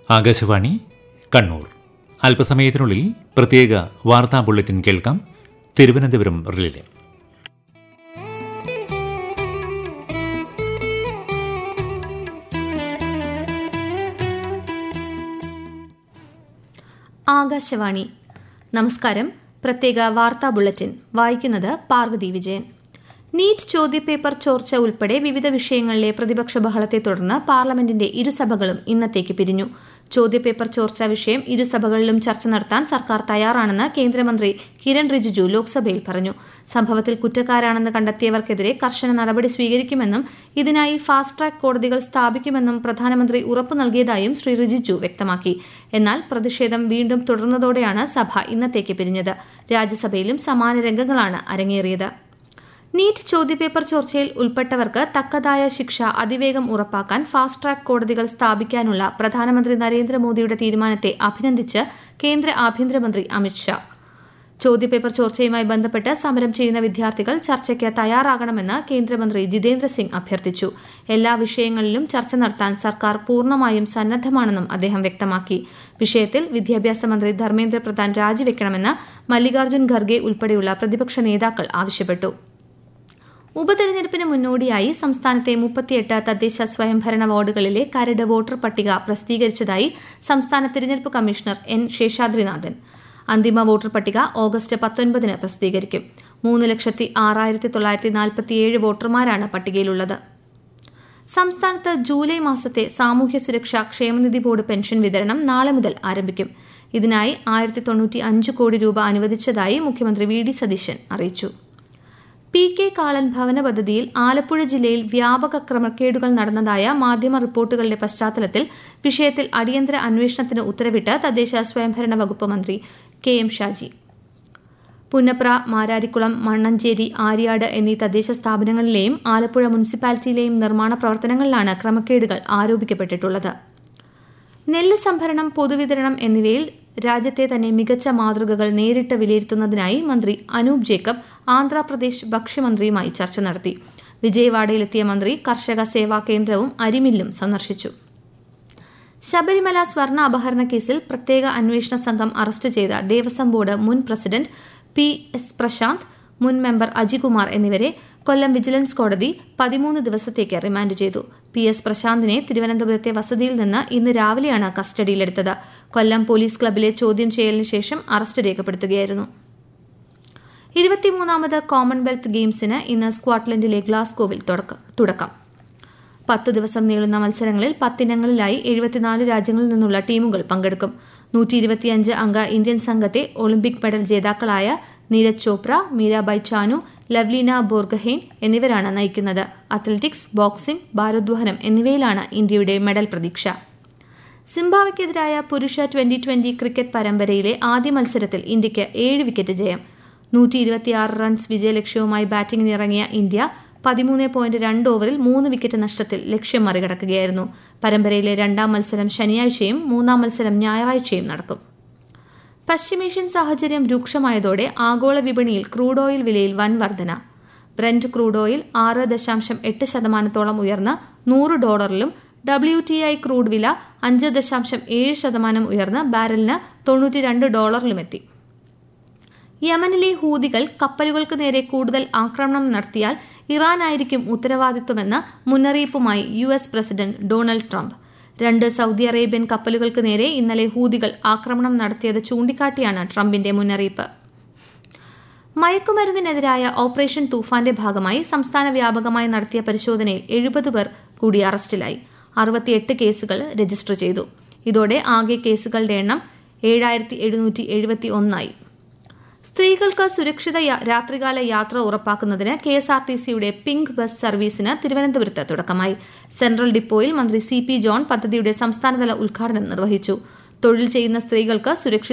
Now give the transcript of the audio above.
ആകാശവാണി കണ്ണൂർ അല്പസമയത്തിനുള്ളിൽ പ്രത്യേക വാർത്താ ബുള്ളറ്റിൻ കേൾക്കാം തിരുവനന്തപുരം റിലേ ആകാശവാണി നമസ്കാരം പ്രത്യേക വാർത്താ ബുള്ളറ്റിൻ വായിക്കുന്നത് പാർവതി വിജയൻ നീറ്റ് ചോദ്യപേപ്പർ ചോർച്ച ഉൾപ്പെടെ വിവിധ വിഷയങ്ങളിലെ പ്രതിപക്ഷ ബഹളത്തെ തുടർന്ന് പാർലമെന്റിന്റെ ഇരുസഭകളും ഇന്നത്തേക്ക് പിരിഞ്ഞു ചോദ്യപേപ്പർ ചോർച്ച വിഷയം ഇരുസഭകളിലും ചർച്ച നടത്താൻ സർക്കാർ തയ്യാറാണെന്ന് കേന്ദ്രമന്ത്രി കിരൺ റിജിജു ലോക്സഭയിൽ പറഞ്ഞു സംഭവത്തിൽ കുറ്റക്കാരാണെന്ന് കണ്ടെത്തിയവർക്കെതിരെ കർശന നടപടി സ്വീകരിക്കുമെന്നും ഇതിനായി ഫാസ്റ്റ് ട്രാക്ക് കോടതികൾ സ്ഥാപിക്കുമെന്നും പ്രധാനമന്ത്രി ഉറപ്പു നൽകിയതായും ശ്രീ റിജിജു വ്യക്തമാക്കി എന്നാൽ പ്രതിഷേധം വീണ്ടും തുടർന്നതോടെയാണ് സഭ ഇന്നത്തേക്ക് പിരിഞ്ഞത് രാജ്യസഭയിലും സമാന രംഗങ്ങളാണ് അരങ്ങേറിയത് നീറ്റ് ചോദ്യപേപ്പർ ചോർച്ചയിൽ ഉൾപ്പെട്ടവർക്ക് തക്കതായ ശിക്ഷ അതിവേഗം ഉറപ്പാക്കാൻ ഫാസ്റ്റ് ട്രാക്ക് കോടതികൾ സ്ഥാപിക്കാനുള്ള പ്രധാനമന്ത്രി നരേന്ദ്രമോദിയുടെ തീരുമാനത്തെ അഭിനന്ദിച്ച് കേന്ദ്ര ആഭ്യന്തരമന്ത്രി അമിത്ഷാ ചോദ്യപേപ്പർ ചോർച്ചയുമായി ബന്ധപ്പെട്ട് സമരം ചെയ്യുന്ന വിദ്യാർത്ഥികൾ ചർച്ചയ്ക്ക് തയ്യാറാകണമെന്ന് കേന്ദ്രമന്ത്രി ജിതേന്ദ്ര സിംഗ് അഭ്യർത്ഥിച്ചു എല്ലാ വിഷയങ്ങളിലും ചർച്ച നടത്താൻ സർക്കാർ പൂർണ്ണമായും സന്നദ്ധമാണെന്നും അദ്ദേഹം വ്യക്തമാക്കി വിഷയത്തിൽ വിദ്യാഭ്യാസ മന്ത്രി ധർമ്മേന്ദ്ര പ്രധാൻ രാജിവെക്കണമെന്ന് മല്ലികാർജ്ജുൻ ഖർഗെ ഉൾപ്പെടെയുള്ള പ്രതിപക്ഷ നേതാക്കൾ ആവശ്യപ്പെട്ടു ഉപതെരഞ്ഞെടുപ്പിന് മുന്നോടിയായി സംസ്ഥാനത്തെ മുപ്പത്തിയെട്ട് തദ്ദേശ സ്വയംഭരണ വാർഡുകളിലെ കരട് വോട്ടർ പട്ടിക പ്രസിദ്ധീകരിച്ചതായി സംസ്ഥാന തിരഞ്ഞെടുപ്പ് കമ്മീഷണർ എൻ ശേഷാദ്രിനാഥൻ അന്തിമ വോട്ടർ പട്ടിക ഓഗസ്റ്റ് പത്തൊൻപതിന് പ്രസിദ്ധീകരിക്കും മൂന്ന് ലക്ഷത്തി ആറായിരത്തി തൊള്ളായിരത്തി നാൽപ്പത്തിയേഴ് വോട്ടർമാരാണ് പട്ടികയിലുള്ളത് സംസ്ഥാനത്ത് ജൂലൈ മാസത്തെ സാമൂഹ്യ സുരക്ഷാ ക്ഷേമനിധി ബോർഡ് പെൻഷൻ വിതരണം നാളെ മുതൽ ആരംഭിക്കും ഇതിനായി ആയിരത്തി തൊണ്ണൂറ്റി അഞ്ച് കോടി രൂപ അനുവദിച്ചതായി മുഖ്യമന്ത്രി വി ഡി സതീശൻ അറിയിച്ചു പി കെ കാളൻ ഭവന പദ്ധതിയിൽ ആലപ്പുഴ ജില്ലയിൽ വ്യാപക ക്രമക്കേടുകൾ നടന്നതായ മാധ്യമ റിപ്പോർട്ടുകളുടെ പശ്ചാത്തലത്തിൽ വിഷയത്തിൽ അടിയന്തര അന്വേഷണത്തിന് ഉത്തരവിട്ട് തദ്ദേശ സ്വയംഭരണ വകുപ്പ് മന്ത്രി കെ എം ഷാജി പുന്നപ്ര മാരാരിക്കുളം മണ്ണഞ്ചേരി ആര്യാട് എന്നീ തദ്ദേശ സ്ഥാപനങ്ങളിലെയും ആലപ്പുഴ മുനിസിപ്പാലിറ്റിയിലെയും നിർമ്മാണ പ്രവർത്തനങ്ങളിലാണ് ക്രമക്കേടുകൾ ആരോപിക്കപ്പെട്ടിട്ടുള്ളത് നെല്ല് സംഭരണം പൊതുവിതരണം എന്നിവയിൽ രാജ്യത്തെ തന്നെ മികച്ച മാതൃകകൾ നേരിട്ട് വിലയിരുത്തുന്നതിനായി മന്ത്രി അനൂപ് ജേക്കബ് ആന്ധ്രാപ്രദേശ് ഭക്ഷ്യമന്ത്രിയുമായി ചർച്ച നടത്തി വിജയവാഡയിലെത്തിയ മന്ത്രി കർഷക സേവാ കേന്ദ്രവും അരിമില്ലും സന്ദർശിച്ചു ശബരിമല സ്വർണ്ണ അപഹരണ കേസിൽ പ്രത്യേക അന്വേഷണ സംഘം അറസ്റ്റ് ചെയ്ത ദേവസ്വം ബോർഡ് മുൻ പ്രസിഡന്റ് പി എസ് പ്രശാന്ത് മുൻ മെമ്പർ അജികുമാർ എന്നിവരെ കൊല്ലം വിജിലൻസ് കോടതി പതിമൂന്ന് ദിവസത്തേക്ക് റിമാൻഡ് ചെയ്തു പി എസ് പ്രശാന്തിനെ തിരുവനന്തപുരത്തെ വസതിയിൽ നിന്ന് ഇന്ന് രാവിലെയാണ് കസ്റ്റഡിയിലെടുത്തത് കൊല്ലം പോലീസ് ക്ലബിലെ ചോദ്യം ചെയ്യലിന് ശേഷം അറസ്റ്റ് രേഖപ്പെടുത്തുകയായിരുന്നു ഇരുപത്തിമൂന്നാമത് കോമൺവെൽത്ത് ഗെയിംസിന് ഇന്ന് സ്കോട്ട്ലൻഡിലെ ഗ്ലാസ്കോവിൽ തുടക്കം പത്തു ദിവസം നീളുന്ന മത്സരങ്ങളിൽ പത്തിനങ്ങളിലായി എഴുപത്തിനാല് രാജ്യങ്ങളിൽ നിന്നുള്ള ടീമുകൾ പങ്കെടുക്കും നൂറ്റി ഇരുപത്തിയഞ്ച് അംഗ ഇന്ത്യൻ സംഘത്തെ ഒളിമ്പിക് മെഡൽ ജേതാക്കളായ നീരജ് ചോപ്ര മീരാബായ് ചാനു ലവ്ലീന ബോർഗഹെയ്ൻ എന്നിവരാണ് നയിക്കുന്നത് അത്ലറ്റിക്സ് ബോക്സിംഗ് ഭാരോദ്വഹനം എന്നിവയിലാണ് ഇന്ത്യയുടെ മെഡൽ പ്രതീക്ഷ സിംബാബ്വെക്കെതിരായ പുരുഷ ട്വന്റി ട്വന്റി ക്രിക്കറ്റ് പരമ്പരയിലെ ആദ്യ മത്സരത്തിൽ ഇന്ത്യയ്ക്ക് ഏഴ് വിക്കറ്റ് ജയം നൂറ്റി ഇരുപത്തിയാറ് റൺസ് വിജയലക്ഷ്യവുമായി ബാറ്റിംഗിനിറങ്ങിയ ഇന്ത്യ പതിമൂന്ന് പോയിന്റ് രണ്ട് ഓവറിൽ മൂന്ന് വിക്കറ്റ് നഷ്ടത്തിൽ ലക്ഷ്യം മറികടക്കുകയായിരുന്നു പരമ്പരയിലെ രണ്ടാം മത്സരം ശനിയാഴ്ചയും മൂന്നാം മത്സരം ഞായറാഴ്ചയും നടക്കും പശ്ചിമേഷ്യൻ സാഹചര്യം രൂക്ഷമായതോടെ ആഗോള വിപണിയിൽ ക്രൂഡ് ഓയിൽ വിലയിൽ വൻ വർധന ബ്രന്റ് ക്രൂഡ് ഓയിൽ ആറ് ദശാംശം എട്ട് ശതമാനത്തോളം ഉയർന്ന് നൂറ് ഡോളറിലും ഡബ്ല്യു ടി ഐ ക്രൂഡ് വില അഞ്ച് ദശാംശം ഏഴ് ശതമാനം ഉയർന്ന് ബാരലിന് തൊണ്ണൂറ്റി രണ്ട് ഡോളറിലുമെത്തി യമനിലെ ഹൂതികൾ കപ്പലുകൾക്ക് നേരെ കൂടുതൽ ആക്രമണം നടത്തിയാൽ ഇറാനായിരിക്കും ഉത്തരവാദിത്വമെന്ന മുന്നറിയിപ്പുമായി U S president Donald Trump രണ്ട് സൗദി അറേബ്യൻ കപ്പലുകൾക്ക് നേരെ ഇന്നലെ ഹൂതികൾ ആക്രമണം നടത്തിയത് ചൂണ്ടിക്കാട്ടിയാണ് ട്രംപിന്റെ മുന്നറിയിപ്പ് മയക്കുമരുന്നിനെതിരായ ഓപ്പറേഷൻ തൂഫാന്റെ ഭാഗമായി സംസ്ഥാന വ്യാപകമായി നടത്തിയ പരിശോധനയിൽ എഴുപത് പേർ കൂടി അറസ്റ്റിലായി അറുപത്തിയെട്ട് കേസുകൾ രജിസ്റ്റർ ചെയ്തു ഇതോടെ ആകെ കേസുകളുടെ എണ്ണം ഏഴായിരത്തി എഴുന്നൂറ്റി എഴുപത്തി ഒന്നായി സ്ത്രീകൾക്ക് സുരക്ഷിത രാത്രികാല യാത്ര ഉറപ്പാക്കുന്നതിന് കെ എസ് ആർ ടി സിയുടെ പിങ്ക് ബസ് സർവീസിന് തിരുവനന്തപുരത്ത് തുടക്കമായി സെൻട്രൽ ഡിപ്പോയിൽ മന്ത്രി സി പി ജോൺ പദ്ധതിയുടെ സംസ്ഥാനതല ഉദ്ഘാടനം നിർവഹിച്ചു തൊഴിൽ ചെയ്യുന്ന സ്ത്രീകൾക്ക് സുരക്ഷിത